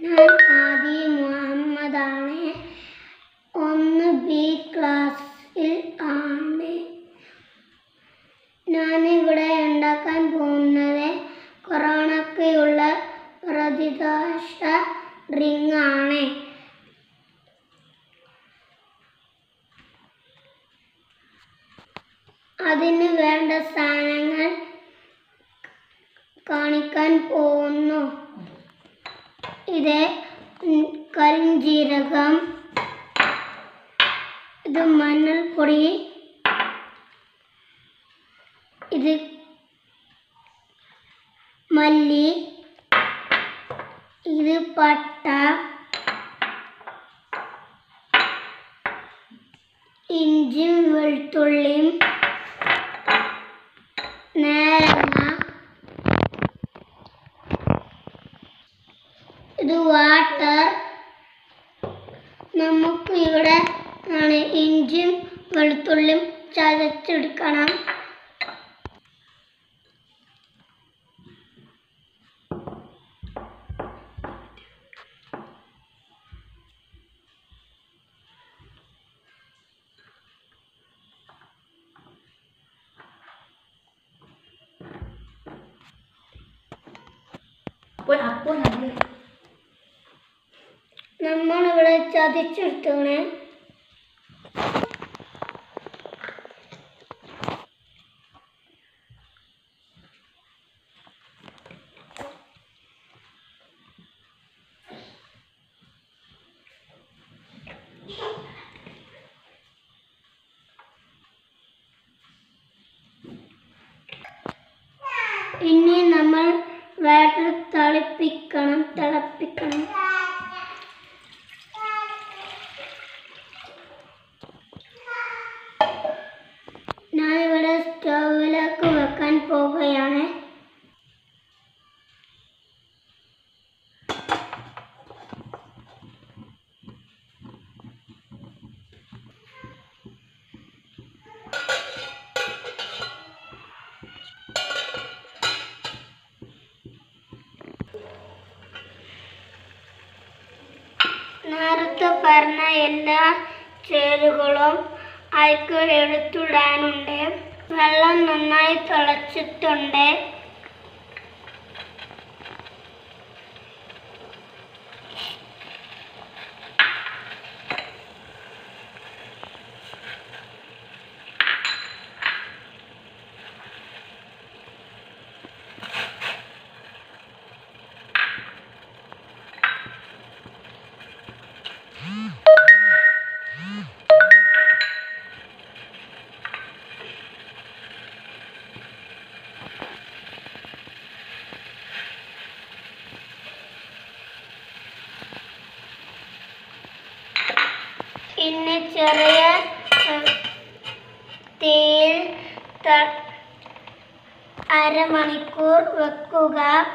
ഞാൻ ആദി മുഹമ്മദാണ് ഒന്ന് ബി ക്ലാസ്സിൽ ആണ് ഞാനിവിടെ ഉണ്ടാക്കാൻ പോകുന്നത് കൊറോണയ്ക്കുള്ള പ്രതിരോധ റിംഗ് ആണ് അതിന് വേണ്ട സാധനങ്ങൾ കാണിക്കാൻ പോകുന്നു ഇത് ഉം, കരിഞ്ജീരകം ഇത് മഞ്ഞൾപ്പൊടി ഇത് മല്ലി ഇത് പട്ട ഇഞ്ചിയും വെളുത്തുള്ളിയും നാരങ്ങ ഇത് വാട്ടർ നമുക്ക് ഇവിടെ ആണ് ഇഞ്ചിയും വെളുത്തുള്ളിയും ചതച്ചെടുക്കണം അപ്പോൾ അപ്പോൾ നമ്മൾ നമ്മളിവിടെ ചതച്ചെടുത്തേ ഇനി നമ്മൾ വാട്ടർ തിളപ്പിക്കണം തിളപ്പിക്കണം ഞാനിവിടെ സ്റ്റൗവിലേക്ക് വെക്കാൻ പോവുകയാണ് നേരത്തെ പറഞ്ഞ എല്ലാ ചേരുകളും അയക്ക് എടുത്തിടാനുണ്ട് വെള്ളം നന്നായി തിളച്ചിട്ടുണ്ട് ഇനി ചെറിയ ഏഹ്, തീയിൽ ത- അരമണിക്കൂർ വെക്കുക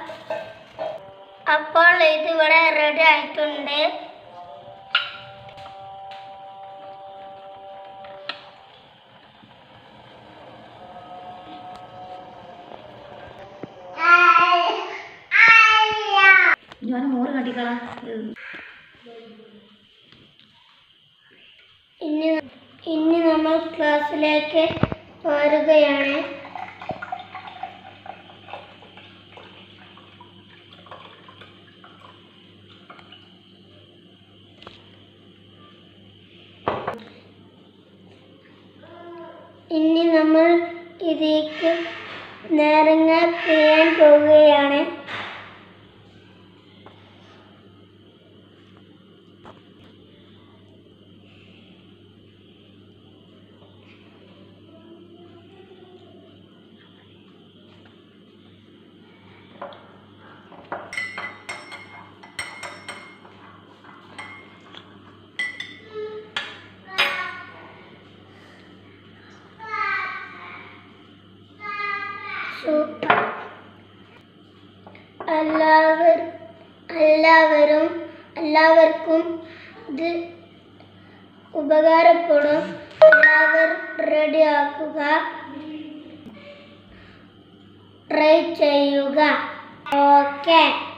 അപ്പോൾ ഇതിവിടെ റെഡി ആയിട്ടുണ്ട് ഞാൻ മോറ് കണ്ടിക്കളാ ഇനി ഇനി നമ്മൾ ക്ലാസ്സിലേക്ക് വരുകയാണ് ഇനി നമ്മൾ ഇതിലേക്ക് നാരങ്ങ പിഴിയാൻ പോവുകയാണ് സൂപ്പർ എല്ലാവർ എല്ലാവരും എല്ലാവർക്കും ഇത് ഉപകാരപ്പെടും എല്ലാവർ റെഡിയാക്കുക ട്രൈ ചെയ്യുക ഓക്കെ